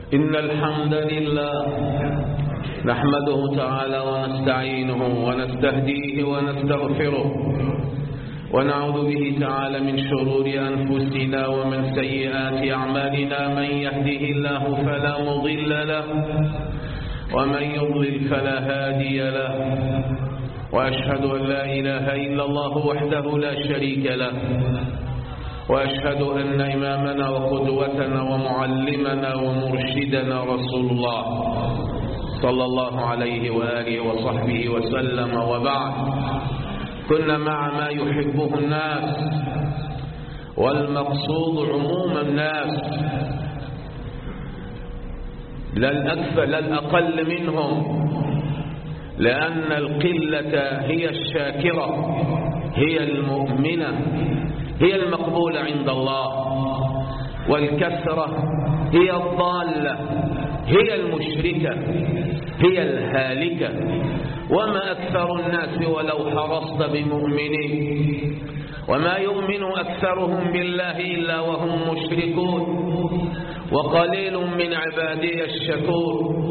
إن الحمد لله نحمده تعالى ونستعينه ونستهديه ونستغفره ونعوذ به تعالى من شرور أنفسنا ومن سيئات أعمالنا من يهده الله فلا مضل له ومن يضلل فلا هادي له وأشهد أن لا إله إلا الله وحده لا شريك له وأشهد أن إمامنا وقدوتنا ومعلمنا ومرشدنا رسول الله صلى الله عليه وآله وصحبه وسلم وبعد كنا مع ما يحبه الناس والمقصود عموم الناس لا الأكثر لا الأقل منهم لأن القلة هي الشاكرة هي المؤمنة هي المقبولة عند الله والكثرة هي الضالة هي المشركة هي الهالكة وما أكثر الناس ولو حرصت بمؤمنين وما يؤمن أكثرهم بالله إلا وهم مشركون وقليل من عبادي الشكور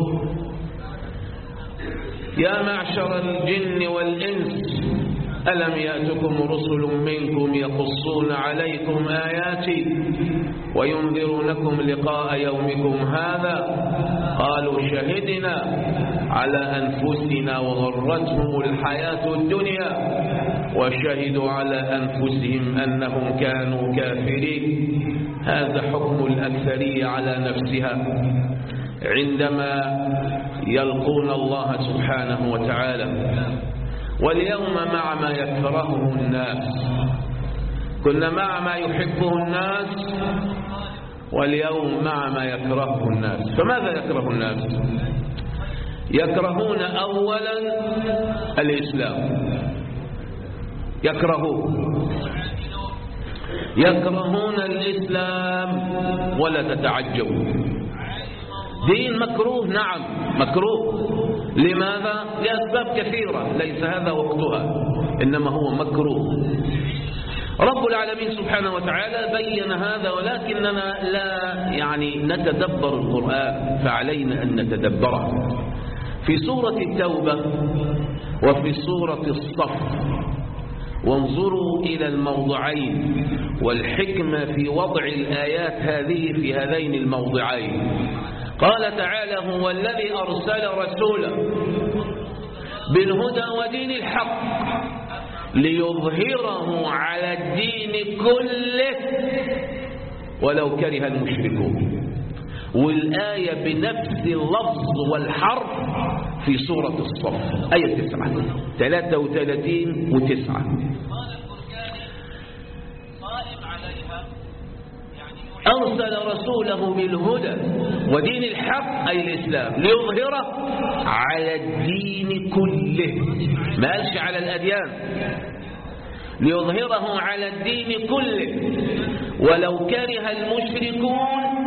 يا معشر الجن والإنس ألم يأتكم رسل منكم يقصون عليكم آياتي وينذرونكم لقاء يومكم هذا قالوا شهدنا على أنفسنا وغرتهم الحياة الدنيا وشهدوا على أنفسهم أنهم كانوا كافرين هذا حكم الأكثرية على نفسها عندما يلقون الله سبحانه وتعالى واليوم مع ما يكرهه الناس كنا مع ما يحبه الناس واليوم مع ما يكرهه الناس فماذا يكره الناس يكرهون أولا الإسلام يكرهون يكرهون الإسلام ولا تتعجبوا دين مكروه نعم مكروه لماذا؟ لأسباب كثيرة ليس هذا وقتها إنما هو مكروه رب العالمين سبحانه وتعالى بين هذا ولكننا لا يعني نتدبر القرآن فعلينا أن نتدبره في سورة التوبة وفي سورة الصف وانظروا إلى الموضعين والحكمة في وضع الآيات هذه في هذين الموضعين قال تعالى هو الذي أرسل رسوله بالهدى ودين الحق ليظهره على الدين كله ولو كره المشركون والآية بنفس اللفظ والحرف في سورة الصف آية تسعة ثلاثة وثلاثين وتسعة أرسل رسوله بالهدى ودين الحق أي الإسلام ليظهره على الدين كله ما قالش على الأديان ليظهره على الدين كله ولو كره المشركون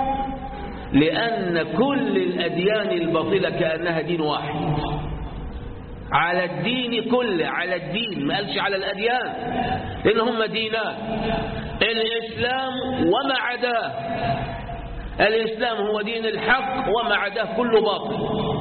لأن كل الأديان الباطلة كأنها دين واحد على الدين كله على الدين ما قالش على الأديان لأن هم دينان الإسلام وما عداه الإسلام هو دين الحق وما عداه كله باطل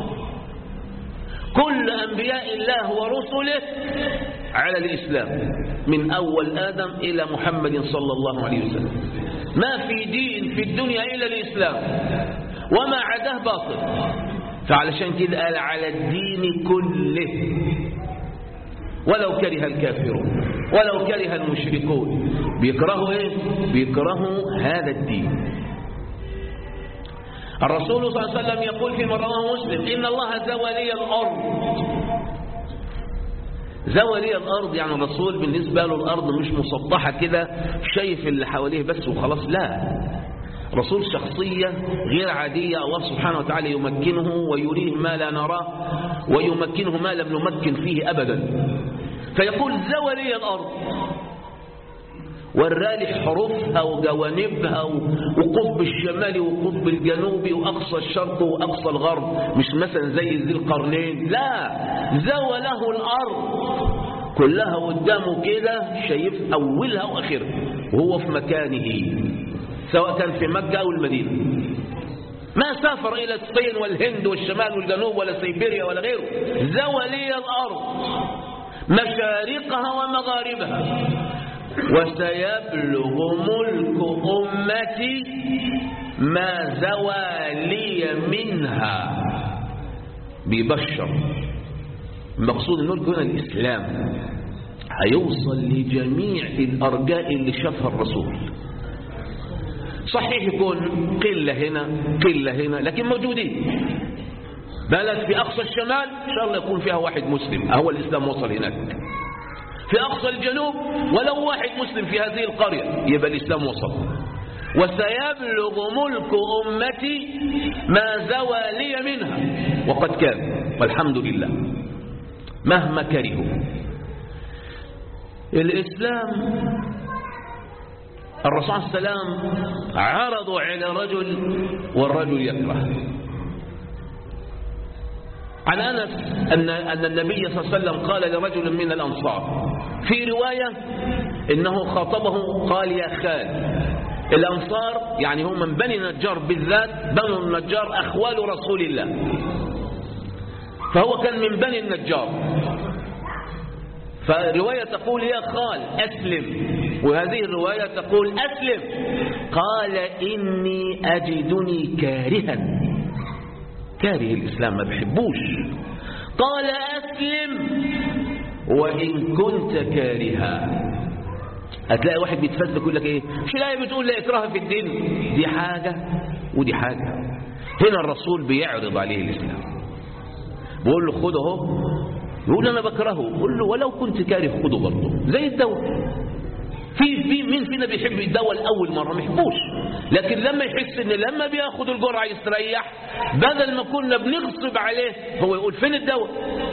كل أنبياء الله ورسله على الإسلام من أول آدم إلى محمد صلى الله عليه وسلم ما في دين في الدنيا إلا الإسلام وما عداه باطل فعلشان كده قال على الدين كله ولو كره الكافرون ولو كره المشركون بيكرهوا ايه بيكرهوا هذا الدين الرسول صلى الله عليه وسلم يقول في رواه مسلم إن الله زوى لي الأرض زوى لي الأرض يعني الرسول بالنسبة له الأرض مش مسطحة كده شايف اللي حواليه بس وخلاص لا رسول شخصية غير عادية الله سبحانه وتعالى يمكنه ويريه ما لا نراه ويمكنه ما لم نمكن فيه أبدا فيقول زوى لي الأرض ورالي حروفها وجوانبها وقطب الشمالي وقطب الجنوبي وأقصى الشرق وأقصى الغرب مش مثلا زي ذي القرنين لا زوى له الأرض كلها قدامه كده شايف أولها وآخرها وهو في مكانه سواء كان في مكة أو المدينة ما سافر إلى الصين والهند والشمال والجنوب ولا سيبيريا ولا غيره زوى الأرض مشارقها ومغاربها وسيبلغ ملك أمتي ما زوى لي منها ببشر المقصود الملك هنا الإسلام هيوصل لجميع الأرجاء اللي شافها الرسول صحيح يكون قلة هنا قلة هنا لكن موجودين بلد في أقصى الشمال إن شاء الله يكون فيها واحد مسلم أهو الإسلام وصل هناك في أقصى الجنوب ولو واحد مسلم في هذه القرية يبقى الإسلام وصل وسيبلغ ملك أمتي ما زوى لي منها وقد كان والحمد لله مهما كرهوا الإسلام الرسول صلى الله عليه وسلم عرضوا على رجل والرجل يكره عن أنس أن, أن النبي صلى الله عليه وسلم قال لرجل من الأنصار في رواية إنه خاطبه قال يا خال الأنصار يعني هم من بني النجار بالذات بنو النجار أخوال رسول الله فهو كان من بني النجار فرواية تقول يا خال أسلم وهذه الرواية تقول أسلم قال إني أجدني كارها كاره الإسلام ما بحبوش قال أسلم وإن كنت كارها هتلاقي واحد بيتفزلك يقول لك ايه مش الآية بتقول لا إكراه في الدين دي حاجة ودي حاجة هنا الرسول بيعرض عليه الإسلام بيقول له خده اهو يقول انا بكرهه قول له ولو كنت كاره خده برضه زي الدواء في في مين فينا بيحب الدواء لاول مره ما يحبوش لكن لما يحس ان لما بياخد الجرعه يستريح بدل ما كنا بنغصب عليه هو يقول فين الدواء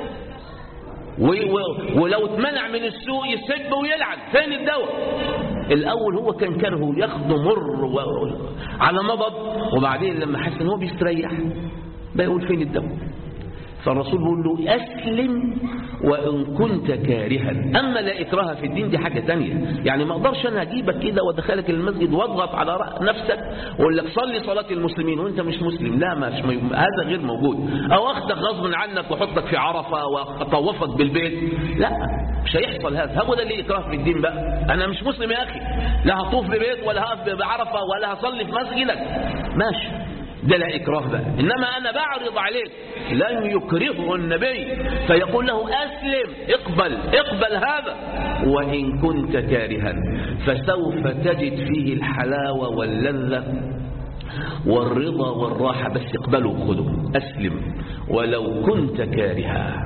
ولو اتمنع من السوق يسب ويلعن فين الدواء الاول هو كان كرهه ياخده مر و... على مضض وبعدين لما حس ان هو بيستريح بيقول فين الدواء فالرسول بيقول له أسلم وإن كنت كارها أما لا إكراه في الدين دي حاجة تانية يعني ما أقدرش أنا أجيبك كده وأدخلك المسجد وأضغط على نفسك وأقول لك صلي صلاة المسلمين وأنت مش مسلم لا مش م... هذا غير موجود أو أخذك غصب عنك وأحطك في عرفة وأطوفك بالبيت لا مش هيحصل هذا هو ده اللي إكراه في الدين بقى أنا مش مسلم يا أخي لا هطوف ببيت ولا هقف بعرفة ولا هصلي في مسجدك ماشي ده لا إكراه بقى إنما أنا بعرض عليك لن يكرهه النبي فيقول له أسلم اقبل اقبل هذا وإن كنت كارها فسوف تجد فيه الحلاوة واللذة والرضا والراحة بس اقبلوا خذوا أسلم ولو كنت كارها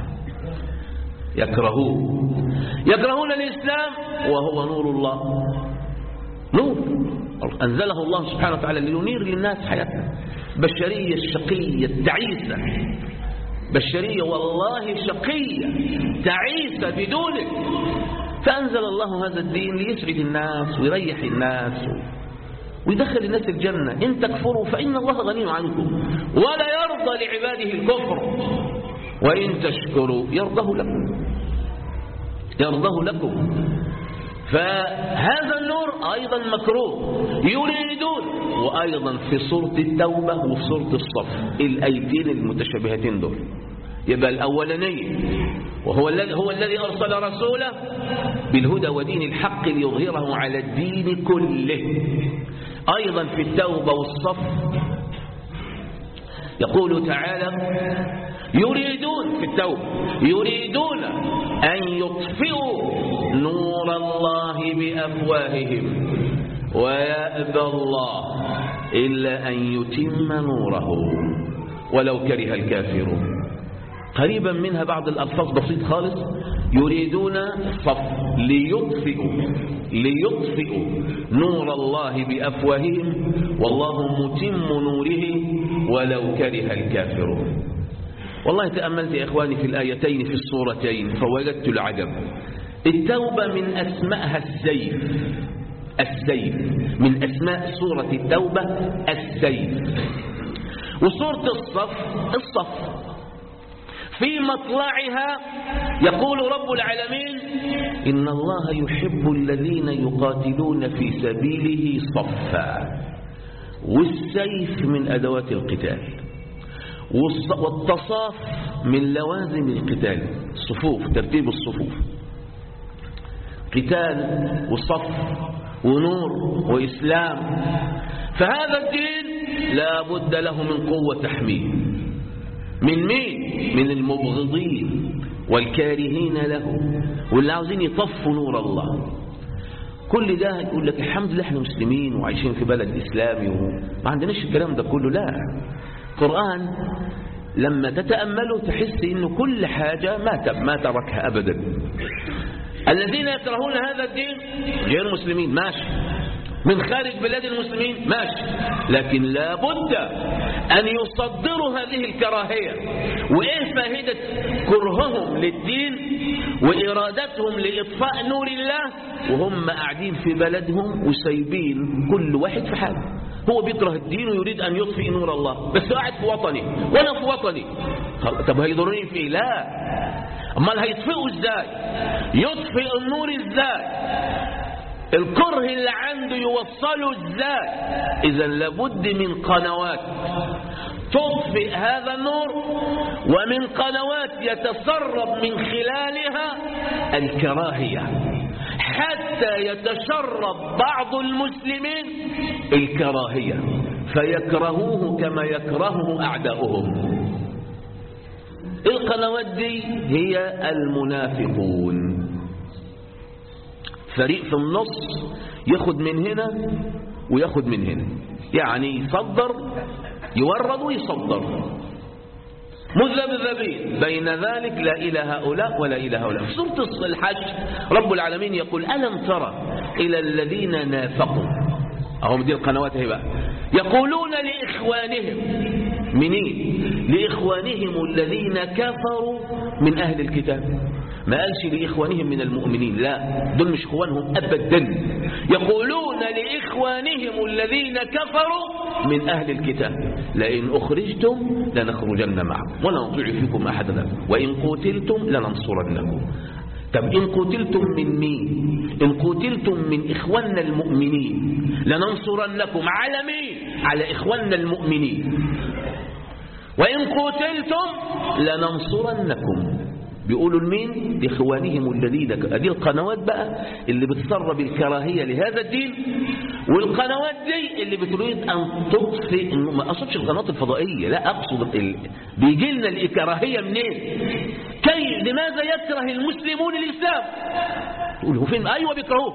يكرهون يكرهون الإسلام وهو نور الله نور أنزله الله سبحانه وتعالى لينير للناس حياتنا بشرية الشقية التعيسة بشرية والله شقية تعيسة بدونك فأنزل الله هذا الدين ليسعد الناس ويريح الناس ويدخل الناس الجنة إن تكفروا فإن الله غني عنكم ولا يرضى لعباده الكفر وإن تشكروا يرضه لكم يرضه لكم فهذا النور أيضا مكروه يريدون وأيضا في سورة التوبة وفي سورة الصف الأيتين المتشابهتين دول يبقى الأولانية وهو الذي هو الذي أرسل رسوله بالهدى ودين الحق ليظهره على الدين كله أيضا في التوبة والصف يقول تعالى يريدون في التوبة يريدون أن يطفئوا نور الله بأفواههم ويأبى الله إلا أن يتم نوره ولو كره الكافرون قريبا منها بعض الألفاظ بسيط خالص يريدون صف ليطفئوا ليطفئوا نور الله بأفواههم والله متم نوره ولو كره الكافرون والله تأملت يا إخواني في الآيتين في الصورتين فوجدت العجب التوبة من أسمائها السيف السيف من أسماء سورة التوبة السيف وسورة الصف الصف في مطلعها يقول رب العالمين إن الله يحب الذين يقاتلون في سبيله صفا والسيف من أدوات القتال والتصاف من لوازم القتال الصفوف ترتيب الصفوف قتال وصف ونور وإسلام فهذا الدين لا بد له من قوة تحميه من مين؟ من المبغضين والكارهين له واللي عاوزين يطفوا نور الله كل ده يقول لك الحمد لله احنا مسلمين وعايشين في بلد إسلامي وما عندناش الكلام ده كله لا القرآن لما تتأمله تحس إنه كل حاجة ما ما تركها أبدا الذين يكرهون هذا الدين غير مسلمين ماشي من خارج بلاد المسلمين ماشي لكن لا بد أن يصدروا هذه الكراهية وإيه فائدة كرههم للدين وإرادتهم لإطفاء نور الله وهم قاعدين في بلدهم وسايبين كل واحد في حاله هو بيكره الدين ويريد أن يطفئ نور الله بس قاعد في وطني وأنا في وطني طب هيضرني في إيه؟ لا امال هيطفئوا ازاي يطفئ النور ازاي الكره اللي عنده يوصله ازاي اذا لابد من قنوات تطفئ هذا النور ومن قنوات يتسرب من خلالها الكراهية حتى يتشرب بعض المسلمين الكراهية فيكرهوه كما يكرهه أعداؤهم القنوات دي هي المنافقون فريق في النص ياخد من هنا وياخد من هنا يعني يصدر يورد ويصدر مذبذبين بين ذلك لا إلى هؤلاء ولا إلى هؤلاء في سورة الحج رب العالمين يقول ألم ترى إلى الذين نافقوا أهم دي القنوات هي بقى يقولون لإخوانهم منين لإخوانهم الذين كفروا من أهل الكتاب ما قالش لإخوانهم من المؤمنين لا دول مش إخوانهم أبدا يقولون لإخوانهم الذين كفروا من أهل الكتاب لئن أخرجتم لنخرجن معكم ولا نطيع فيكم أحدا وإن قتلتم لننصرنكم طب إن قتلتم من مين إن قتلتم من إخواننا المؤمنين لننصرنكم على مين على إخواننا المؤمنين وإن قتلتم لننصرنكم بيقولوا لمين لإخوانهم الذين دي القنوات بقى اللي بتسرب الكراهية لهذا الدين والقنوات دي اللي بتريد أن تطفئ ما أقصدش القنوات الفضائية لا أقصد ال... بيجي لنا الكراهية منين كي لماذا يكره المسلمون الإسلام تقول هو فين أيوة بيكرهوه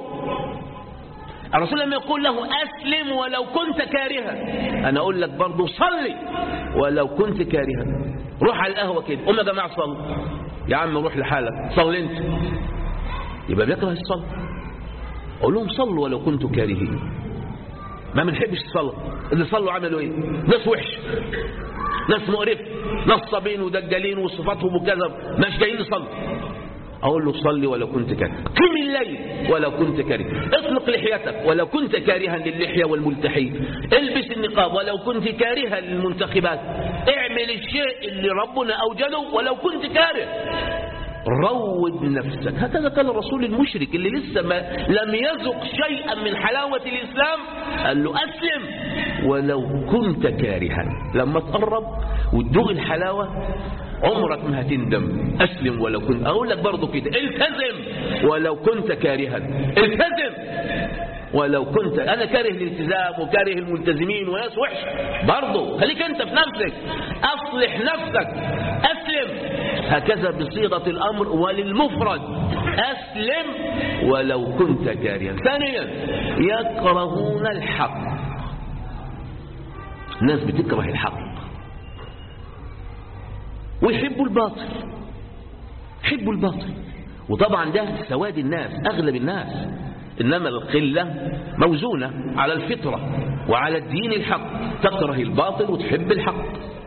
الرسول لما يقول له أسلم ولو كنت كارها أنا أقول لك برضه صلي ولو كنت كارها روح على القهوة كده قوم يا جماعة صلوا يا عم روح لحالك صل انت يبقى بيكره الصلاة اقول لهم صلوا ولو كنتوا كارهين ما بنحبش الصلاة اللي صلوا عملوا ايه ناس وحش ناس مقرف نصابين ودجالين وصفاتهم وكذا مش جايين يصلوا اقول له صلي ولو كنت كاره قم الليل ولو كنت كاره اطلق لحيتك ولو كنت كارها للحية والملتحين البس النقاب ولو كنت كارها للمنتخبات اعمل الشيء اللي ربنا اوجده ولو كنت كاره روض نفسك هكذا قال الرسول المشرك اللي لسه ما لم يذق شيئا من حلاوة الإسلام قال له أسلم ولو كنت كارها لما تقرب وتدوق الحلاوة عمرك ما هتندم أسلم ولو كنت أقول لك برضو كده التزم ولو كنت كارها التزم ولو كنت أنا كاره الالتزام وكاره الملتزمين وناس وحش برضو خليك أنت في نفسك أصلح نفسك أسلم هكذا بصيغة الأمر وللمفرد أسلم ولو كنت كارها ثانيا يكرهون الحق الناس بتكره الحق ويحبوا الباطل يحبوا الباطل وطبعا ده سواد الناس أغلب الناس إنما القلة موزونة على الفطرة وعلى الدين الحق تكره الباطل وتحب الحق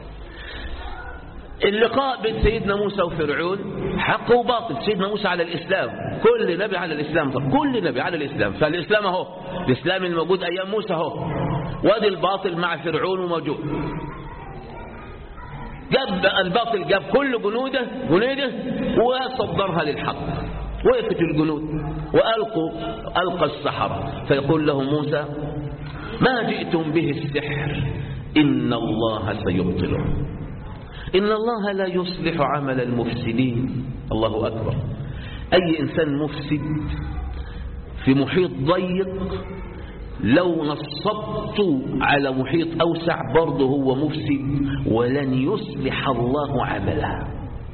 اللقاء بين سيدنا موسى وفرعون حق وباطل سيدنا موسى على الإسلام كل نبي على الإسلام طب كل نبي على الإسلام فالإسلام اهو الإسلام الموجود أيام موسى اهو وادي الباطل مع فرعون وموجود جاب الباطل جاب كل جنوده جنوده وصدرها للحق وقفت الجنود وألقوا ألقى السحرة فيقول لهم موسى ما جئتم به السحر إن الله سيبطله إن الله لا يصلح عمل المفسدين الله أكبر أي إنسان مفسد في محيط ضيق لو نصبت على محيط أوسع برضه هو مفسد ولن يصلح الله عمله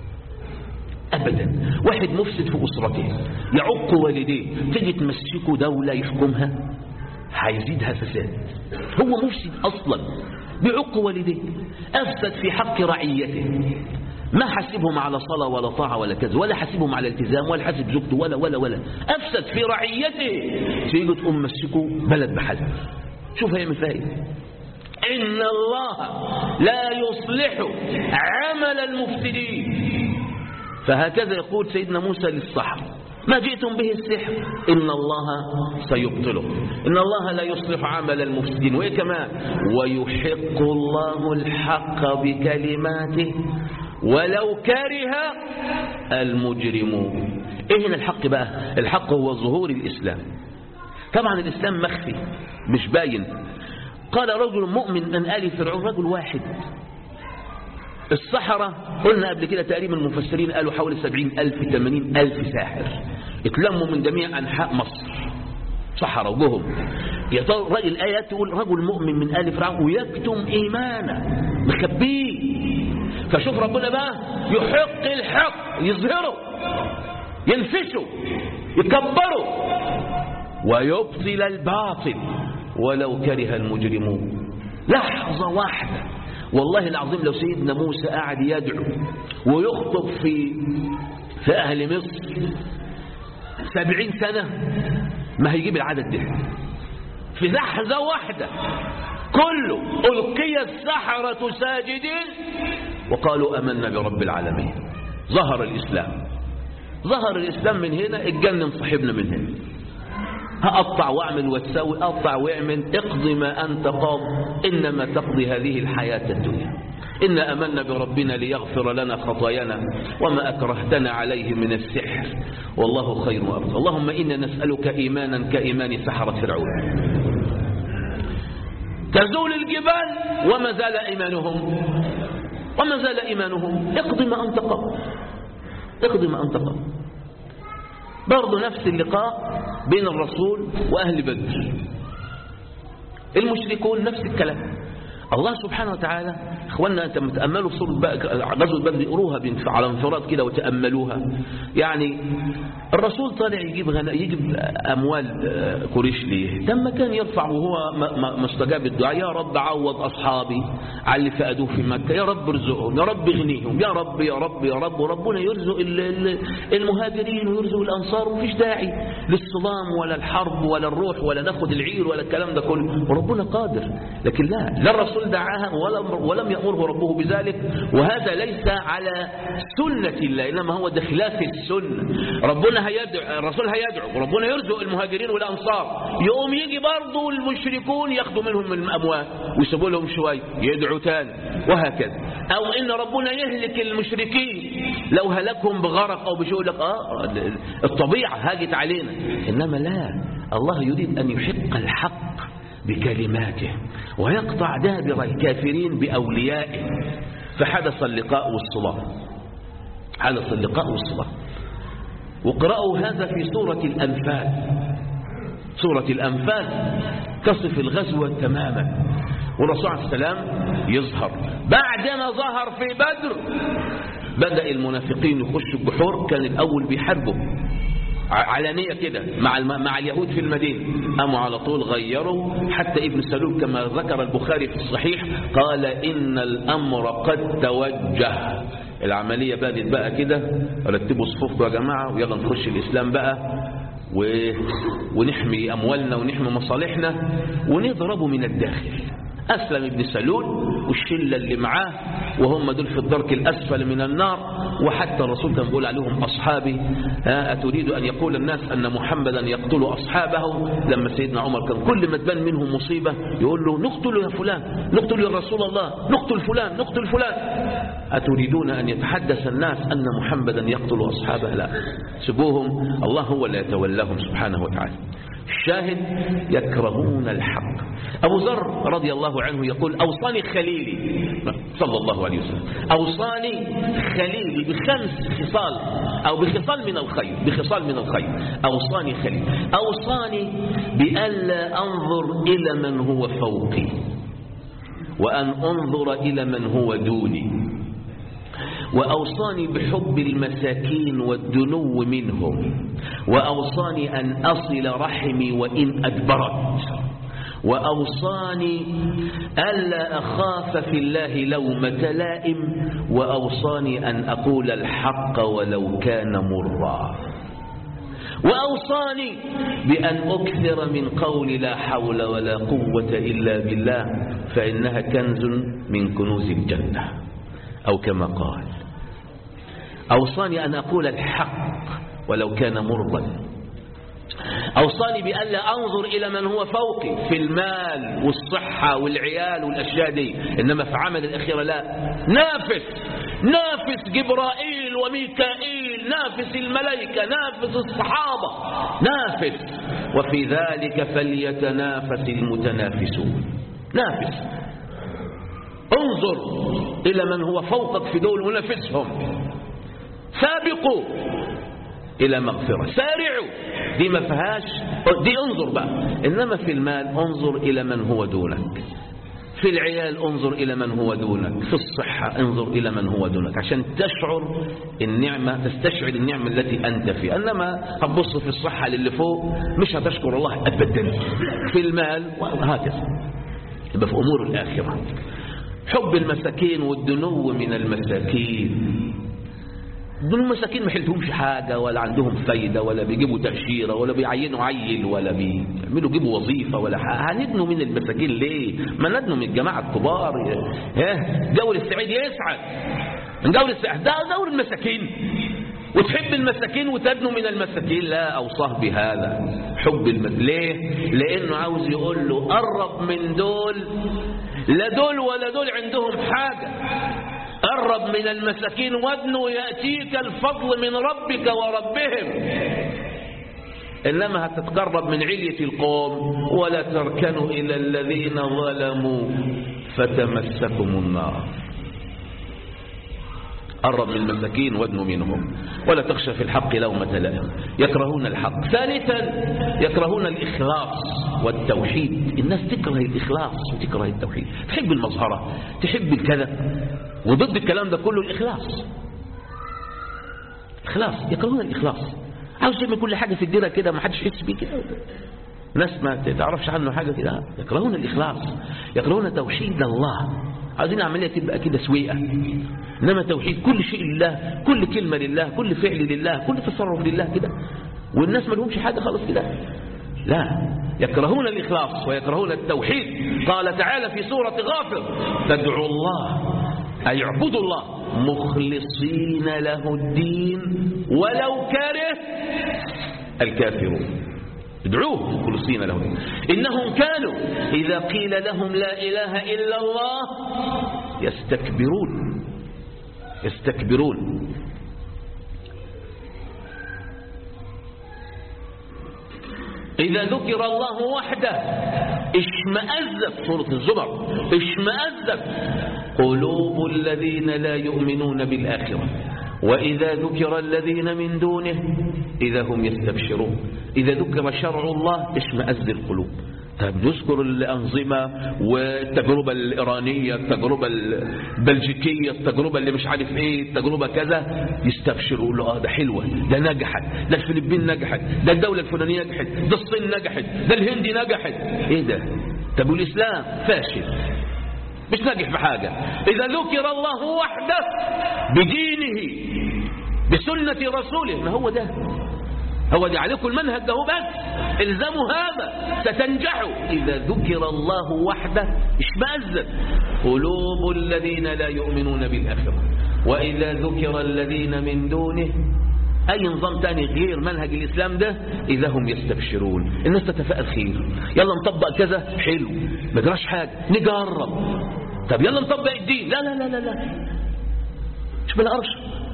أبدا واحد مفسد في أسرته يعق والديه تجي تمسكه دولة يحكمها هيزيدها فساد هو مفسد أصلا بعق والديه أفسد في حق رعيته ما حاسبهم على صلاة ولا طاعة ولا كذا ولا حاسبهم على التزام ولا حاسب زوجته ولا ولا ولا أفسد في رعيته تيجي تقوم مسكه بلد بحالها شوف هيعمل فيها ايه إن الله لا يصلح عمل المفسدين فهكذا يقول سيدنا موسى للصحراء ما جئتم به السحر إن الله سيبطله إن الله لا يصلح عمل المفسدين وإيه كمان ويحق الله الحق بكلماته ولو كره المجرمون إيه هنا الحق بقى الحق هو ظهور الإسلام طبعا الإسلام مخفي مش باين قال رجل مؤمن من آل فرعون رجل واحد السحرة قلنا قبل كده تقريبا المفسرين قالوا حوالي سبعين ألف ثمانين ألف ساحر اتلموا من جميع أنحاء مصر سحرة وجهم الآيات تقول رجل مؤمن من آل فرعون ويكتم إيمانه مخبيه فشوف ربنا بقى يحق الحق يظهره ينفشه يكبره ويبطل الباطل ولو كره المجرمون لحظة واحدة والله العظيم لو سيدنا موسى قاعد يدعو ويخطب في في أهل مصر سبعين سنة ما هيجيب العدد ده في لحظة واحدة كله ألقي السحرة ساجدين وقالوا أمنا برب العالمين ظهر الإسلام ظهر الإسلام من هنا اتجنن صاحبنا من هنا هقطع واعمل وتسوي اقطع واعمل اقضي ما أنت قاض إنما تقضي هذه الحياة الدنيا إن أمنا بربنا ليغفر لنا خطايانا وما أكرهتنا عليه من السحر والله خير وأبقى اللهم إنا نسألك إيمانا كإيمان سحرة فرعون تزول الجبال وما زال إيمانهم وما زال إيمانهم اقضي ما أنت قاض اقضي ما أنت قاض برضه نفس اللقاء بين الرسول وأهل بدر المشركون نفس الكلام الله سبحانه وتعالى اخوانا انت تاملوا في سوره غزوه بدر اقروها على انفراد كده وتاملوها يعني الرسول طالع يجيب غنا يجيب اموال قريش ليه لما كان يرفع وهو ما استجاب الدعاء يا رب عوض اصحابي على اللي فقدوه في مكه يا رب ارزقهم يا رب اغنيهم يا رب يا رب يا رب وربنا يرزق المهاجرين ويرزق الانصار ومفيش داعي للصدام ولا الحرب ولا الروح ولا ناخد العير ولا الكلام ده كله وربنا قادر لكن لا لا الرسول دعاها ولم ولم يأمره ربه بذلك وهذا ليس على سنة الله إنما هو ده خلاف السنة ربنا هيدعو الرسول هيدعو وربنا يرزق المهاجرين والأنصار يقوم يجي برضه المشركون ياخدوا منهم من الأموال ويسيبوا لهم شوية يدعوا تاني وهكذا أو إن ربنا يهلك المشركين لو هلكهم بغرق أو بشيء لك آه الطبيعة هاجت علينا إنما لا الله يريد أن يحق الحق بكلماته ويقطع دابر الكافرين بأوليائه فحدث اللقاء والصلاة حدث اللقاء والصلاة وقرأوا هذا في سورة الأنفال سورة الأنفال تصف الغزوة تماما والرسول عليه السلام يظهر بعدما ظهر في بدر بدأ المنافقين يخشوا الجحور كان الأول بيحاربوا علانية كده مع مع اليهود في المدينة قاموا على طول غيروا حتى ابن سلول كما ذكر البخاري في الصحيح قال إن الأمر قد توجه العملية بدت بقى كده رتبوا صفوفكم يا جماعة ويلا نخش الإسلام بقى و... ونحمي أموالنا ونحمي مصالحنا ونضربه من الداخل أسلم ابن سلول والشلة اللي معاه وهم دول في الدرك الأسفل من النار وحتى الرسول كان بيقول عليهم أصحابي أتريد أن يقول الناس أن محمدا يقتل أصحابه لما سيدنا عمر كان كل ما تبان منهم مصيبة يقول له نقتل يا فلان نقتل يا رسول الله نقتل فلان نقتل فلان أتريدون أن يتحدث الناس أن محمدا يقتل أصحابه لا سبوهم الله هو اللي يتولاهم سبحانه وتعالى الشاهد يكرهون الحق أبو ذر رضي الله عنه يقول أوصاني خليلي صلى الله عليه وسلم أوصاني خليلي بخمس خصال أو بخصال من الخير بخصال من الخير أوصاني خليلي أوصاني بألا أنظر إلى من هو فوقي وأن أنظر إلى من هو دوني وأوصاني بحب المساكين والدنو منهم وأوصاني أن أصل رحمي وإن أدبرت وأوصاني ألا أخاف في الله لومة لائم وأوصاني أن أقول الحق ولو كان مرا وأوصاني بأن أكثر من قول لا حول ولا قوة إلا بالله فإنها كنز من كنوز الجنة أو كما قال أوصاني أن أقول الحق ولو كان مرضا أوصاني بألا أنظر إلى من هو فوقي في المال والصحة والعيال والأشياء دي إنما في عمل الأخيرة لا نافس نافس جبرائيل وميكائيل نافس الملائكة نافس الصحابة نافس وفي ذلك فليتنافس المتنافسون نافس انظر إلى من هو فوقك في دول ونافسهم سابقوا إلى مغفرة سارعوا دي ما فيهاش دي انظر بقى إنما في المال انظر إلى من هو دونك في العيال انظر إلى من هو دونك في الصحة انظر إلى من هو دونك عشان تشعر النعمة تستشعر النعمة التي أنت فيها إنما هتبص في الصحة للي فوق مش هتشكر الله أبدا في المال وهكذا يبقى في أمور الآخرة حب المساكين والدنو من المساكين دول المساكين ما حلتهمش حاجة ولا عندهم فايدة ولا بيجيبوا تأشيرة ولا بيعينوا عيل ولا بيعملوا يجيبوا وظيفة ولا حاجة هندنوا من المساكين ليه ما ندنوا من الجماعة الكبار ها جو السعيد يسعد من جو السعيد ده دور المساكين وتحب المساكين وتدنو من المساكين لا أوصاه بهذا حب المس... ليه لأنه عاوز يقول له قرب من دول لا دول ولا دول عندهم حاجة قرب من المساكين وادنو يأتيك الفضل من ربك وربهم إنما هتتقرب من علية القوم ولا تركنوا إلى الذين ظلموا فتمسكم النار قرب من المساكين وادنوا منهم ولا تخشى في الحق لومة لائم يكرهون الحق ثالثا يكرهون الإخلاص والتوحيد الناس تكره الإخلاص وتكره التوحيد تحب المظهرة تحب الكذا وضد الكلام ده كله الإخلاص إخلاص يكرهون الإخلاص عاوز يعمل كل حاجة في الديرة كده ما حدش يحس بيه كده ناس ما تعرفش عنه حاجة كده يكرهون الإخلاص يكرهون توحيد الله عايزين العملية تبقى كده سويئة إنما توحيد كل شيء لله كل كلمة لله كل فعل لله كل تصرف لله كده والناس ما لهمش حاجة خالص كده لا يكرهون الإخلاص ويكرهون التوحيد قال تعالى في سورة غافر تدعو الله أي اعبدوا الله مخلصين له الدين ولو كره الكافرون ادعوه مخلصين له الدين إنهم كانوا إذا قيل لهم لا إله إلا الله يستكبرون يستكبرون إذا ذكر الله وحده اشمأزت سورة الزمر اشمأزت قلوب الذين لا يؤمنون بالآخرة وإذا ذكر الذين من دونه إذا هم يستبشرون إذا ذكر شرع الله اشمأز القلوب طيب نذكر الأنظمة والتجربة الإيرانية التجربة البلجيكية التجربة اللي مش عارف ايه التجربة كذا يستبشروا يقولوا اه ده حلوة ده نجحت ده الفلبين نجحت ده الدولة الفلانية نجحت ده الصين نجحت ده الهند نجحت ايه ده طب والإسلام فاشل مش ناجح بحاجة إذا ذكر الله وحده بدينه بسنة رسوله ما هو ده هو دي عليكم المنهج ده بس الزموا هذا ستنجحوا إذا ذكر الله وحده اشمأزت قلوب الذين لا يؤمنون بالآخرة وإذا ذكر الذين من دونه أي نظام تاني غير منهج الإسلام ده إذا هم يستبشرون الناس تتفائل خير يلا نطبق كذا حلو ما جراش حاجة نجرب طب يلا نطبق الدين لا لا لا لا لا مش بلا قرش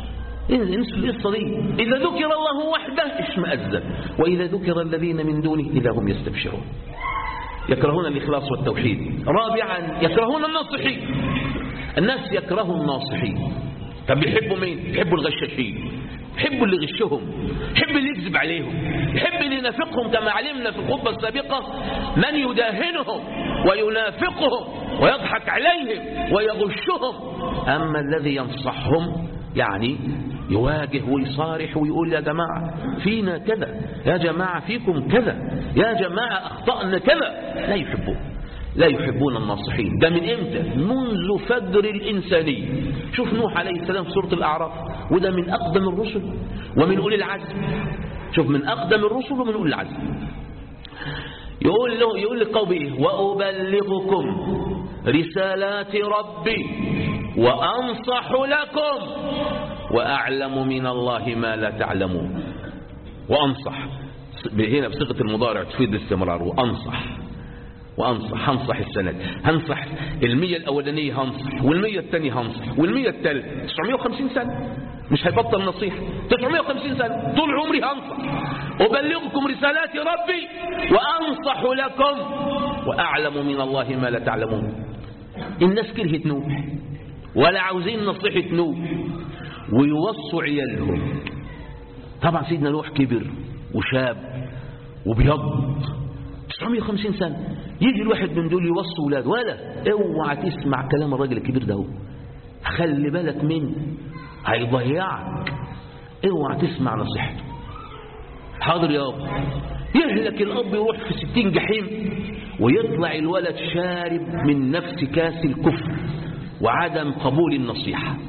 انسوا القصة دي إذا ذكر الله وحده اشمأزت وإذا ذكر الذين من دونه إذا هم يستبشرون يكرهون الإخلاص والتوحيد رابعا يكرهون الناصحين الناس يكرهوا الناصحين طب يحبوا مين يحبوا الغشاشين يحبوا اللي يغشهم يحب اللي يكذب عليهم يحب اللي ينافقهم كما علمنا في الخطبة السابقة من يداهنهم وينافقهم ويضحك عليهم ويغشهم أما الذي ينصحهم يعني يواجه ويصارح ويقول يا جماعة فينا كذا يا جماعة فيكم كذا يا جماعة أخطأنا كذا لا يحبون لا يحبون الناصحين ده من امتى منذ فجر الإنسانية شوف نوح عليه السلام في سورة الأعراف وده من أقدم الرسل ومن أولي العزم شوف من أقدم الرسل ومن أولي العزم يقول له يقول لقومه إيه وأبلغكم رسالات ربي وأنصح لكم وأعلم من الله ما لا تعلمون وأنصح هنا بصيغة المضارع تفيد الاستمرار وأنصح وأنصح هنصح السند هنصح المية الأولانية هنصح والمية الثانية هنصح والمية الثالثة 950 سنة مش هيبطل نصيحة 950 سنة طول عمري هنصح أبلغكم رسالات ربي وأنصح لكم وأعلم من الله ما لا تعلمون الناس كرهت نوح ولا عاوزين نصيحة نوح ويوصوا عيالهم طبعا سيدنا نوح كبر وشاب وبيض 950 سنة يجي الواحد من دول يوصي ولاده ولا اوعى تسمع كلام الراجل الكبير ده هو خلي بالك منه هيضيعك اوعى تسمع نصيحته حاضر يا اب يهلك الاب يروح في ستين جحيم ويطلع الولد شارب من نفس كاس الكفر وعدم قبول النصيحة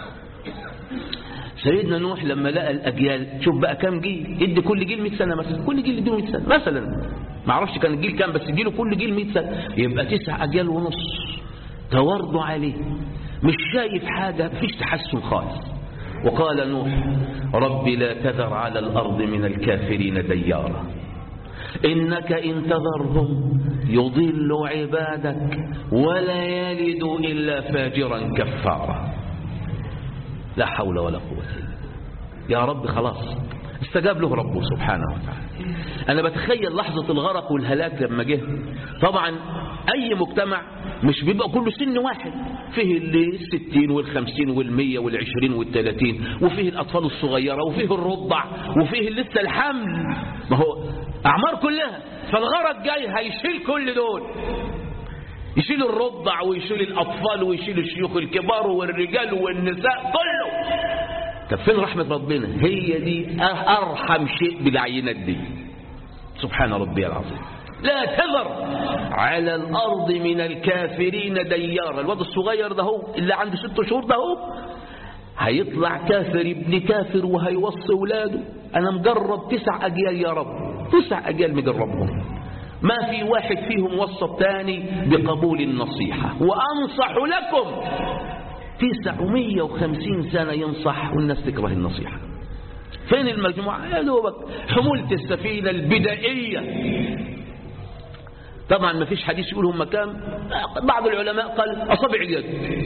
سيدنا نوح لما لقى الأجيال شوف بقى كام جيل يدي كل جيل 100 سنة مثلا كل جيل يديله 100 سنة مثلا ما اعرفش كان الجيل كام بس يديله كل جيل 100 سنة يبقى تسع أجيال ونص توردوا عليه مش شايف حاجة مفيش تحسن خالص وقال نوح رب لا تذر على الأرض من الكافرين ديارا إنك إن تذرهم يضل عبادك ولا يلد إلا فاجرا كفارا لا حول ولا قوة إلا يا رب خلاص استجاب له ربه سبحانه وتعالى أنا بتخيل لحظة الغرق والهلاك لما جه طبعا أي مجتمع مش بيبقى كله سن واحد فيه اللي الستين والخمسين والمية والعشرين والتلاتين وفيه الأطفال الصغيرة وفيه الرضع وفيه لسه الحمل ما هو أعمار كلها فالغرق جاي هيشيل كل دول يشيل الرضع ويشيل الأطفال ويشيل الشيوخ الكبار والرجال والنساء كله طب فين رحمة ربنا هي دي أرحم شيء بالعينات دي سبحان ربي العظيم لا تذر على الأرض من الكافرين ديارا الواد الصغير ده هو اللي عنده ست شهور ده هو هيطلع كافر ابن كافر وهيوصي ولاده أنا مجرب تسع أجيال يا رب تسع أجيال مجربهم ما في واحد فيهم وصى الثاني بقبول النصيحة وأنصح لكم تسعمية وخمسين سنة ينصح والناس تكره النصيحة فين المجموعة يا دوبك حمولة السفينة البدائية طبعا ما فيش حديث يقول هم كام بعض العلماء قال أصابع اليد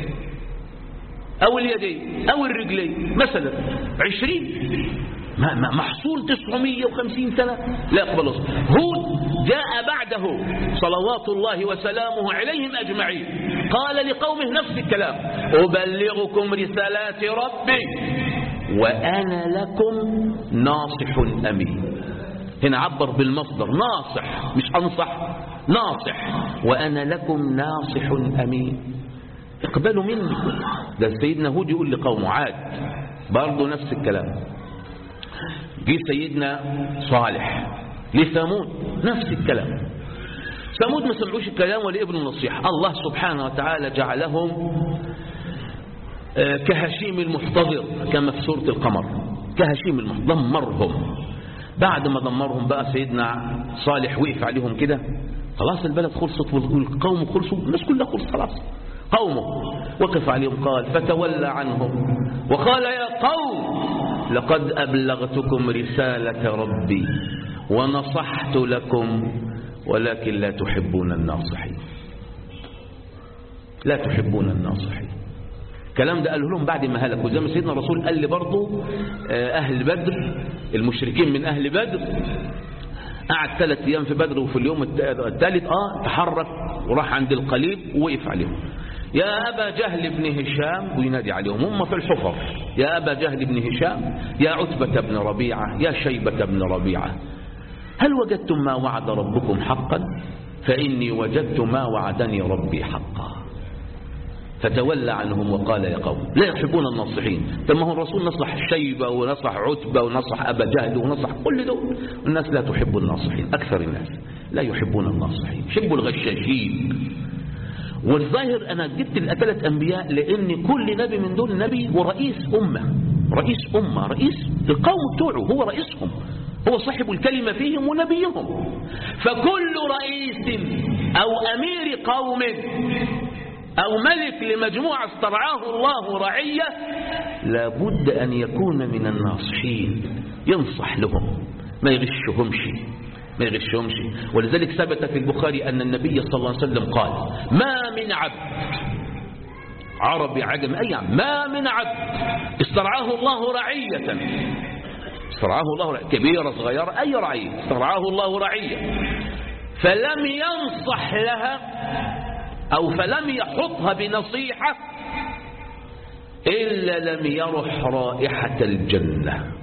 أو اليدين أو الرجلين مثلا عشرين ما ما محصول 950 سنة لا يقبل هود جاء بعده صلوات الله وسلامه عليهم أجمعين قال لقومه نفس الكلام أبلغكم رسالات ربي وأنا لكم ناصح أمين هنا عبر بالمصدر ناصح مش أنصح ناصح وأنا لكم ناصح أمين اقبلوا مني ده سيدنا هود يقول لقومه عاد برضه نفس الكلام جه سيدنا صالح لثمود نفس الكلام ثمود ما سمعوش الكلام ولا ابن النصيحة الله سبحانه وتعالى جعلهم كهشيم المحتضر كما في سورة القمر كهشيم المحتضر دمرهم بعد ما دمرهم بقى سيدنا صالح وقف عليهم كده خلاص البلد خلصت والقوم خلصوا الناس كلها خلصت خلاص قومه وقف عليهم قال فتولى عنهم وقال يا قوم لقد أبلغتكم رسالة ربي ونصحت لكم ولكن لا تحبون الناصحين لا تحبون الناصحين الكلام ده قاله لهم بعد ما هلكوا زي ما سيدنا الرسول قال لي برضه أهل بدر المشركين من أهل بدر قعد ثلاث أيام في بدر وفي اليوم الثالث آه تحرك وراح عند القليب ووقف عليهم يا أبا جهل بن هشام وينادي عليهم هم في الحفر يا أبا جهل بن هشام يا عتبة بن ربيعة يا شيبة بن ربيعة هل وجدتم ما وعد ربكم حقا فإني وجدت ما وعدني ربي حقا فتولى عنهم وقال يا قوم لا يحبون الناصحين فما هو الرسول نصح شيبة ونصح عتبة ونصح أبا جهل ونصح كل دول الناس لا تحب الناصحين أكثر الناس لا يحبون الناصحين يحبوا الغشاشين والظاهر أنا جبت الثلاث أنبياء لأن كل نبي من دول نبي ورئيس أمة رئيس أمة رئيس القوم بتوعه هو رئيسهم هو صاحب الكلمة فيهم ونبيهم فكل رئيس أو أمير قوم أو ملك لمجموعة استرعاه الله رعية لابد أن يكون من الناصحين ينصح لهم ما يغشهمش ما يغشهمش ولذلك ثبت في البخاري أن النبي صلى الله عليه وسلم قال ما من عبد عربي عجم أي عبد ما من عبد استرعاه الله رعية استرعاه الله رعية كبيرة صغيرة أي رعية استرعاه الله رعية فلم ينصح لها أو فلم يحطها بنصيحة إلا لم يرح رائحة الجنة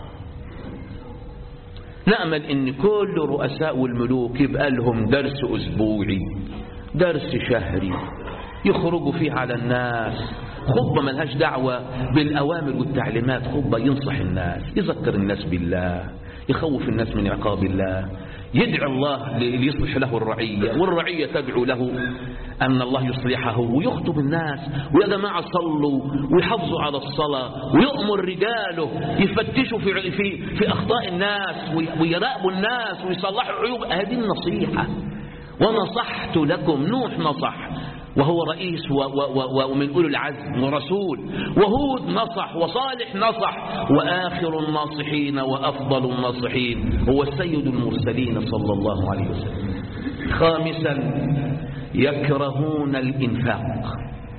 نأمل إن كل رؤساء والملوك يبقى لهم درس أسبوعي درس شهري يخرجوا فيه على الناس خطبة ملهاش دعوة بالأوامر والتعليمات خطبة ينصح الناس يذكر الناس بالله يخوف الناس من عقاب الله يدعو الله ليصلح له الرعية والرعية تدعو له أن الله يصلحه ويخطب الناس ويا جماعة صلوا ويحافظوا على الصلاة ويؤمر رجاله يفتشوا في, في, في أخطاء الناس ويراقبوا الناس ويصلحوا عيوب هذه النصيحة ونصحت لكم نوح نصح وهو رئيس ومن أولي العزم ورسول وهود نصح وصالح نصح وآخر الناصحين وأفضل الناصحين هو السيد المرسلين صلى الله عليه وسلم خامسا يكرهون الإنفاق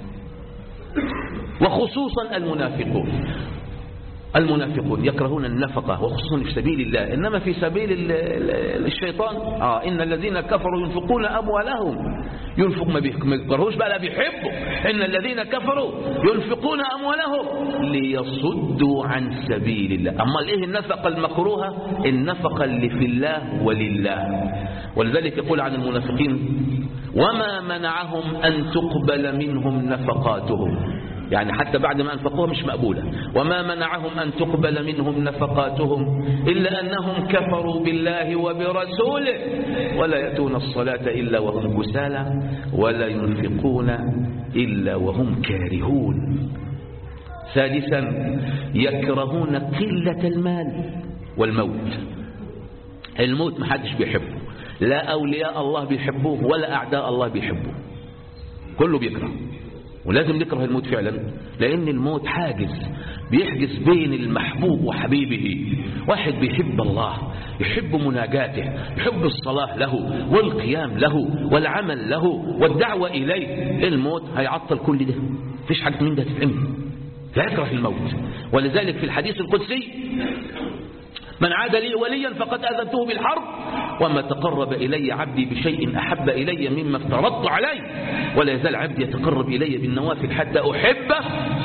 وخصوصا المنافقون المنافقون يكرهون النفقة وخصوصا في سبيل الله إنما في سبيل الشيطان آه إن الذين كفروا ينفقون أموالهم ينفق ما بيكرهوش بقى لا بيحبوا إن الذين كفروا ينفقون أموالهم ليصدوا عن سبيل الله أما إيه النفقة المكروهة النفقة اللي في الله ولله ولذلك يقول عن المنافقين وما منعهم أن تقبل منهم نفقاتهم يعني حتى بعد ما أنفقوها مش مقبولة وما منعهم أن تقبل منهم نفقاتهم إلا أنهم كفروا بالله وبرسوله ولا يأتون الصلاة إلا وهم كسالى ولا ينفقون إلا وهم كارهون سادسا يكرهون قلة المال والموت الموت محدش بيحبه لا أولياء الله بيحبوه ولا أعداء الله بيحبوه كله بيكره ولازم نكره الموت فعلا لأن الموت حاجز بيحجز بين المحبوب وحبيبه واحد بيحب الله يحب مناجاته يحب الصلاة له والقيام له والعمل له والدعوة إليه الموت هيعطل كل ده فيش حاجة من ده تتعمل فيكره الموت ولذلك في الحديث القدسي من عاد لي وليا فقد أذنته بالحرب وما تقرب إلي عبدي بشيء أحب إلي مما افترضت عليه ولا يزال عبدي يتقرب إلي بالنوافل حتى أحبه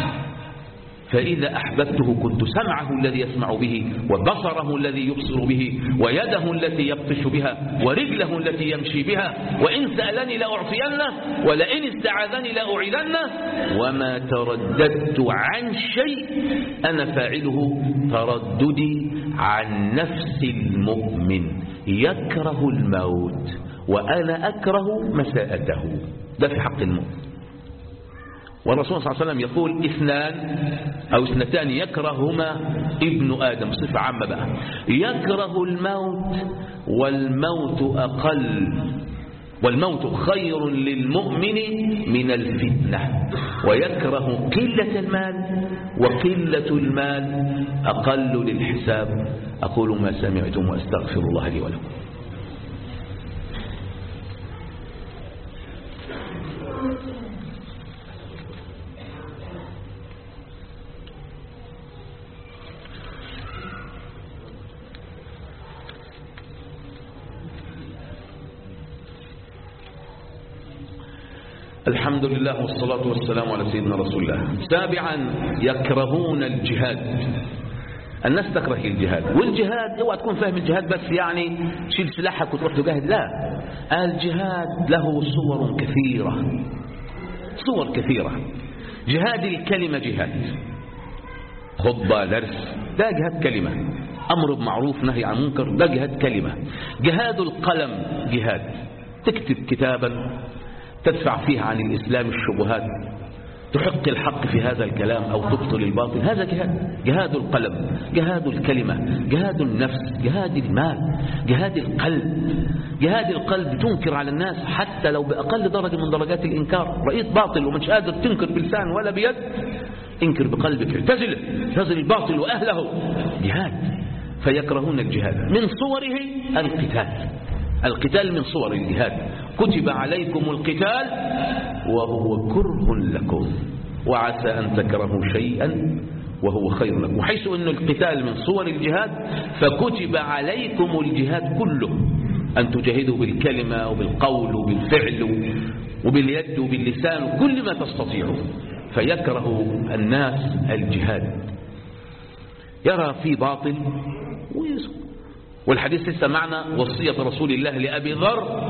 فإذا أحببته كنت سمعه الذي يسمع به وبصره الذي يبصر به ويده التي يبطش بها ورجله التي يمشي بها وإن سألني لأعطينه ولئن استعاذني لأعيذنه وما ترددت عن شيء أنا فاعله ترددي عن نفس المؤمن يكره الموت وأنا أكره مساءته ده في حق الموت والرسول صلى الله عليه وسلم يقول اثنان أو اثنتان يكرههما ابن آدم صفة عامة بقى يكره الموت والموت أقل والموت خير للمؤمن من الفتنة ويكره قلة المال وقلة المال أقل للحساب أقول ما سمعتم وأستغفر الله لي ولكم الحمد لله والصلاة والسلام على سيدنا رسول الله سابعا يكرهون الجهاد الناس تكره الجهاد والجهاد اوعى تكون فاهم الجهاد بس يعني شيل سلاحك وتروح تجاهد لا الجهاد له صور كثيرة صور كثيرة جهاد الكلمة جهاد خطبة درس ده جهاد كلمة أمر بمعروف نهي عن منكر ده جهاد كلمة جهاد القلم جهاد تكتب كتابا تدفع فيها عن الإسلام الشبهات تحق الحق في هذا الكلام أو تبطل الباطل هذا جهاد جهاد القلم جهاد الكلمة جهاد النفس جهاد المال جهاد القلب جهاد القلب تنكر على الناس حتى لو بأقل درجة من درجات الإنكار رأيت باطل ومش قادر تنكر بلسان ولا بيد انكر بقلبك اعتزل اعتزل الباطل وأهله جهاد فيكرهون الجهاد من صوره القتال القتال من صور الجهاد كتب عليكم القتال وهو كره لكم وعسى أن تكرهوا شيئا وهو خير لكم وحيث أن القتال من صور الجهاد فكتب عليكم الجهاد كله أن تجاهدوا بالكلمة وبالقول وبالفعل وباليد وباللسان كل ما تستطيعوا فيكره الناس الجهاد يرى في باطل ويسكت والحديث لسه معنا وصية رسول الله لأبي ذر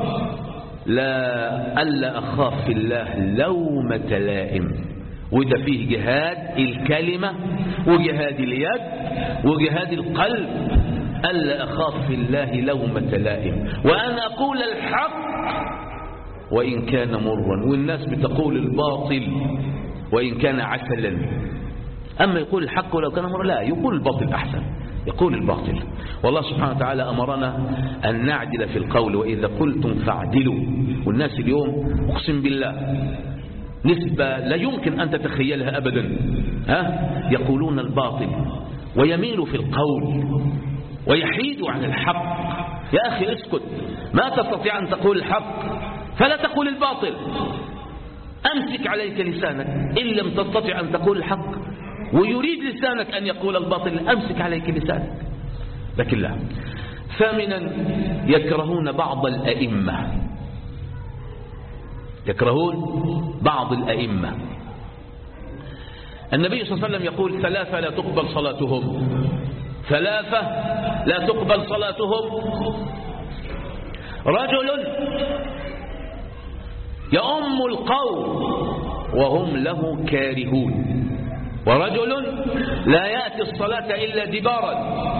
لا ألا أخاف في الله لومة لائم وده فيه جهاد الكلمة وجهاد اليد وجهاد القلب ألا أخاف في الله لومة لائم وأن أقول الحق وإن كان مرا والناس بتقول الباطل وإن كان عسلا أما يقول الحق ولو كان مرا لا يقول الباطل أحسن يقول الباطل والله سبحانه وتعالى أمرنا أن نعدل في القول وإذا قلتم فاعدلوا والناس اليوم أقسم بالله نسبة لا يمكن أن تتخيلها أبدا ها؟ يقولون الباطل ويميل في القول ويحيد عن الحق يا أخي اسكت ما تستطيع أن تقول الحق فلا تقول الباطل أمسك عليك لسانك إن لم تستطع أن تقول الحق ويريد لسانك أن يقول الباطل أمسك عليك لسانك لكن لا ثامنا يكرهون بعض الأئمة يكرهون بعض الأئمة النبي صلى الله عليه وسلم يقول ثلاثة لا تقبل صلاتهم ثلاثة لا تقبل صلاتهم رجل يؤم القوم وهم له كارهون ورجل لا يأتي الصلاة إلا دبارا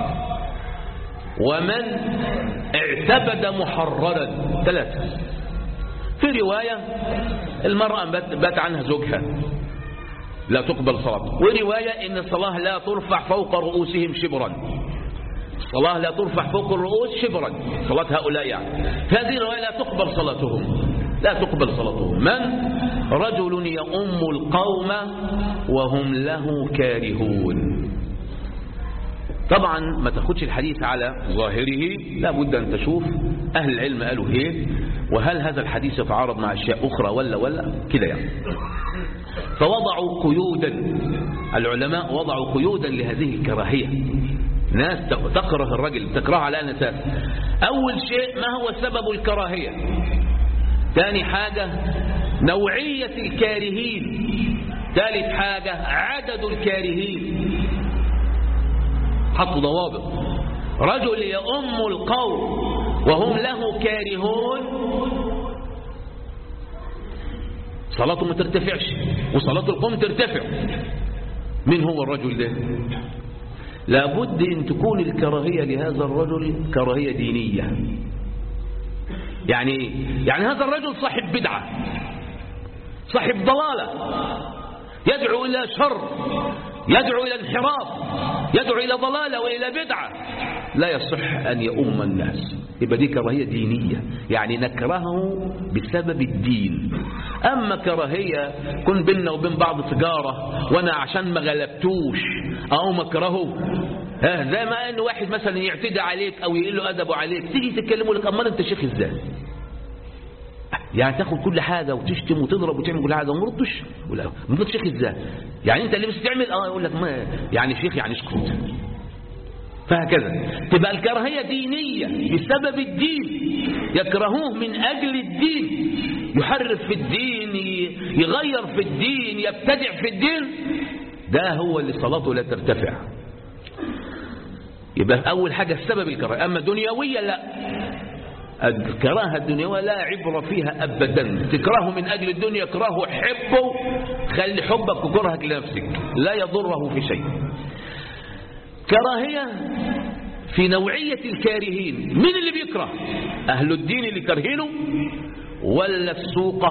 ومن اعتبد محررا ثلاثة في رواية المرأة بات عنها زوجها لا تقبل صلاة ورواية إن الصلاة لا ترفع فوق رؤوسهم شبرا الصلاة لا ترفع فوق الرؤوس شبرا صلاة هؤلاء يعني هذه الرواية لا تقبل صلاتهم لا تقبل صلاتهم من رجل يؤم القوم وهم له كارهون طبعا ما تاخدش الحديث على ظاهره لا بد أن تشوف أهل العلم قالوا ايه وهل هذا الحديث يتعارض مع أشياء أخرى ولا ولا كده يعني فوضعوا قيودا العلماء وضعوا قيودا لهذه الكراهية ناس تكره الرجل تكره على أن أساس أول شيء ما هو سبب الكراهية ثاني حاجة نوعية الكارهين ثالث حاجة عدد الكارهين حطوا ضوابط رجل يؤم القوم وهم له كارهون صلاته ما ترتفعش وصلاة القوم ترتفع من هو الرجل ده لابد ان تكون الكراهية لهذا الرجل كراهية دينية يعني يعني هذا الرجل صاحب بدعة صاحب ضلالة يدعو إلى شر يدعو إلى انحراف يدعو إلى ضلالة وإلى بدعة لا يصح أن يؤم الناس يبقى دي كراهية دينية يعني نكرهه بسبب الدين أما كراهية كن بيننا وبين بعض تجارة وأنا عشان ما غلبتوش أو مكرهه ها زي ما أن واحد مثلا يعتدي عليك أو يقول له أدبه عليك تيجي تتكلموا لك أمال أنت شيخ إزاي يعني تاخد كل حاجة وتشتم وتضرب وتعمل كل حاجة وما ردش ولا ما شيخ ازاي يعني انت اللي بس تعمل اه يقول لك ما يعني شيخ يعني اسكت فهكذا تبقى الكراهية دينية بسبب الدين يكرهوه من أجل الدين يحرف في الدين يغير في الدين يبتدع في الدين ده هو اللي صلاته لا ترتفع يبقى أول حاجة السبب الكراهة أما دنيوية لا الكراهة الدنيوية لا عبرة فيها أبدا تكرهه من أجل الدنيا اكرهه حبه خلي حبك وكرهك لنفسك لا يضره في شيء كراهية في نوعية الكارهين مين اللي بيكره أهل الدين اللي كارهينه ولا السوقة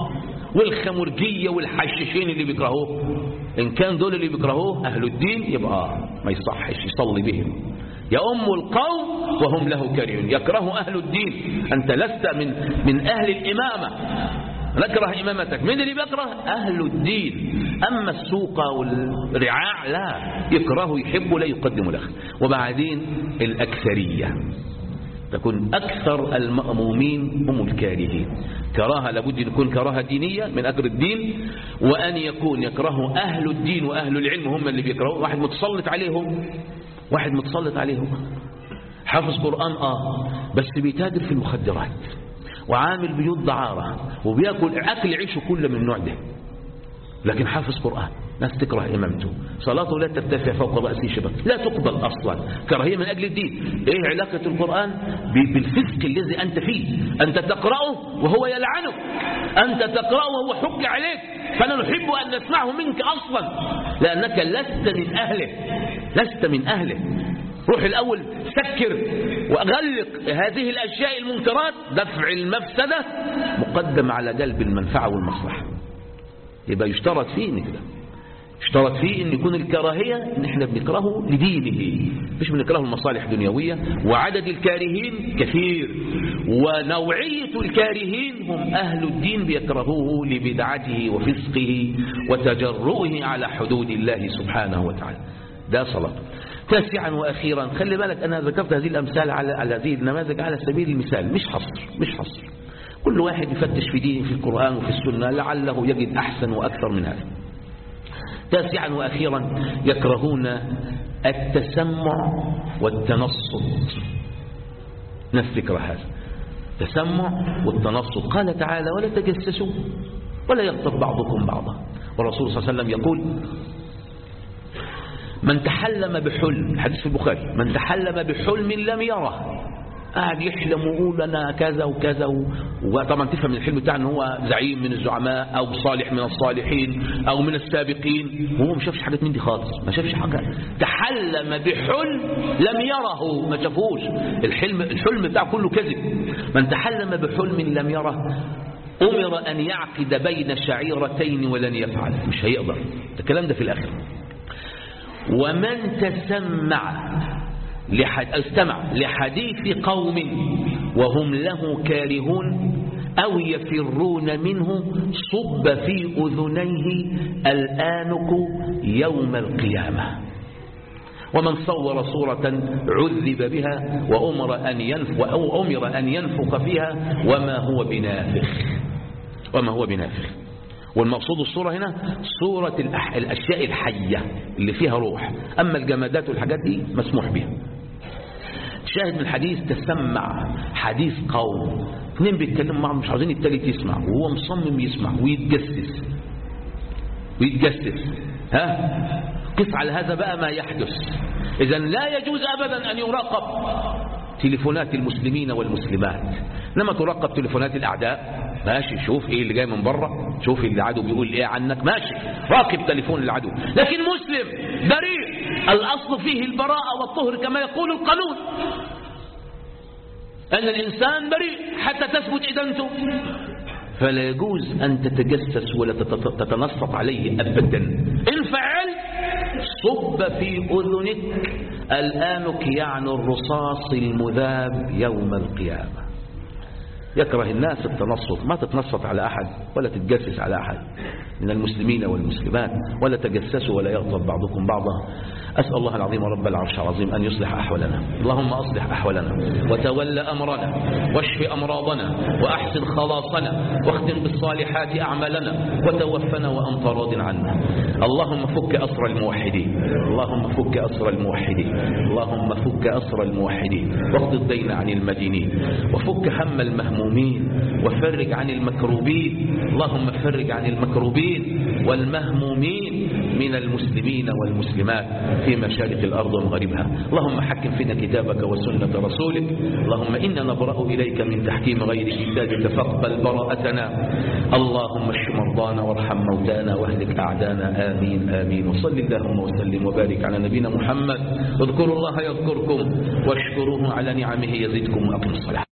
والخمرجية والحشاشين اللي بيكرهوه إن كان دول اللي بيكرهوه أهل الدين يبقى ما يصحش يصلي بهم يؤم القوم وهم له كارهون يكره أهل الدين أنت لست من من أهل الإمامة نكره إمامتك من اللي بيكره أهل الدين أما السوق والرعاع لا يكره يحب لا يقدم له وبعدين الأكثرية تكون أكثر المأمومين هم الكارهين كراهة لابد أن يكون كراهة دينية من أجل الدين وأن يكون يكره أهل الدين وأهل العلم هم اللي بيكرهوا واحد متسلط عليهم واحد متسلط عليهم حافظ قرآن آه بس بيتاجر في المخدرات وعامل بيوت دعارة وبياكل أكل عيشه كله من النوع ده لكن حافظ قرآن ناس تكره إمامته صلاته لا ترتفع فوق رأسه شبك لا تقبل أصلا كراهية من أجل الدين إيه علاقة القرآن بالفسق الذي أنت فيه أنت تقرأه وهو يلعنك أنت تقرأه وهو حج عليك فأنا نحب أن نسمعه منك أصلا لأنك لست من أهله لست من أهله روح الأول سكر وأغلق هذه الأشياء المنكرات دفع المفسدة مقدم على جلب المنفعة والمصلحة يبقى يشترط فيه ان كده اشترط فيه ان يكون الكراهية ان احنا بنكرهه لدينه مش بنكرهه المصالح الدنيوية وعدد الكارهين كثير ونوعية الكارهين هم اهل الدين بيكرهوه لبدعته وفسقه وتجرؤه على حدود الله سبحانه وتعالى ده صلاته تاسعا واخيرا خلي بالك انا ذكرت هذه الامثال على على هذه النماذج على سبيل المثال مش حصر مش حصر كل واحد يفتش في دينه في القرآن وفي السنة لعله يجد أحسن وأكثر من هذا تاسعا وأخيرا يكرهون التسمع والتنصت نفس فكرة هذا التسمع والتنصت قال تعالى ولا تجسسوا ولا يغتب بعضكم بعضا والرسول صلى الله عليه وسلم يقول من تحلم بحلم حديث في البخاري من تحلم بحلم لم يره قاعد يحلم ويقول انا كذا وكذا و... وطبعا تفهم من الحلم بتاعه ان هو زعيم من الزعماء او صالح من الصالحين او من السابقين وهو ما شافش حاجات من دي خالص ما شافش حاجه تحلم بحلم لم يره ما شافوش الحلم الحلم بتاعه كله كذب من تحلم بحلم لم يره امر ان يعقد بين شعيرتين ولن يفعل مش هيقدر الكلام ده في الاخر ومن تسمع لحد استمع لحديث قوم وهم له كارهون أو يفرون منه صب في أذنيه الآنك يوم القيامة ومن صور صورة عذب بها وأمر أن ينفخ أو أمر أن ينفخ فيها وما هو بنافخ وما هو بنافخ والمقصود الصورة هنا صورة الأشياء الحية اللي فيها روح أما الجمادات والحاجات دي مسموح بها شاهد من الحديث تسمع حديث قوم اثنين بيتكلموا معهم مش عاوزين التالت يسمع وهو مصمم يسمع ويتجسس ويتجسس ها قف على هذا بقى ما يحدث اذا لا يجوز ابدا ان يراقب تليفونات المسلمين والمسلمات لما تراقب تليفونات الاعداء ماشي شوف ايه اللي جاي من بره شوف اللي العدو بيقول ايه عنك ماشي راقب تليفون العدو لكن مسلم بريء الاصل فيه البراءة والطهر كما يقول القانون ان الانسان بريء حتى تثبت ادانته فلا يجوز ان تتجسس ولا تتنصت عليه ابدا ان فعلت صب في اذنك الانك يعني الرصاص المذاب يوم القيامه يكره الناس التنصت ما تتنصت على أحد ولا تتجسس على أحد من المسلمين والمسلمات ولا تجسسوا ولا يغضب بعضكم بعضا أسأل الله العظيم رب العرش العظيم أن يصلح أحوالنا اللهم أصلح أحوالنا وتولى أمرنا واشف أمراضنا وأحسن خلاصنا واختم بالصالحات أعمالنا وتوفنا وأنت راض عنا اللهم فك أسر الموحدين اللهم فك أسر الموحدين اللهم فك أسر الموحدين واقض الدين عن المدينين وفك هم المهمومين المهمومين وفرج عن المكروبين اللهم فرج عن المكروبين والمهمومين من المسلمين والمسلمات في مشارق الأرض ومغاربها اللهم حكم فينا كتابك وسنة رسولك اللهم إنا نبرأ إليك من تحكيم غير كتابك فاقبل براءتنا اللهم اشف مرضانا وارحم موتانا واهلك أعدانا آمين آمين وصل اللهم وسلم وبارك على نبينا محمد اذكروا الله يذكركم واشكروه على نعمه يزدكم وأقم الصلاة